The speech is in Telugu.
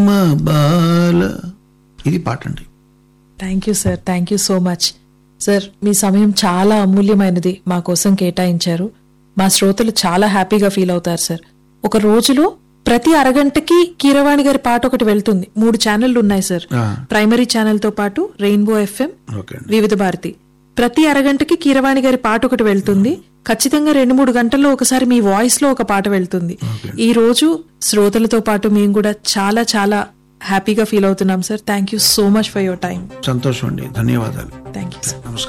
మా బాల ఇది పాట అండి thank you sir thank you so much sir మీ సమయం చాలా అమూల్యమైనది మా కోసం కేటాయించారు మా శ్రోతలు చాలా హ్యాపీగా ఫీల్ అవుతారు సార్ ఒక రోజులో ప్రతి అరగంటకి కీరవాణి గారి పాట ఒకటి వెళ్తుంది మూడు ఛానళ్లు ఉన్నాయి సార్ ఆ, ప్రైమరీ ఛానల్ తో పాటు రెయిన్బో ఎఫ్ఎం ఓకే అండి వివిధ భారతి ప్రతి అరగంటకి కీరవాణి గారి పాట ఒకటి వెళ్తుంది ఖచ్చితంగా రెండు మూడు గంటల్లో ఒకసారి మీ వాయిస్ లో ఒక పాట వెళ్తుంది ఈ రోజు శ్రోతలతో పాటు మేము కూడా చాలా చాలా హ్యాపీగా ఫీల్ అవుతున్నాం sir thank you so much for your time సంతోషం అండి ధన్యవాదాలు థ్యాంక్ యూ సార్ నమస్కారం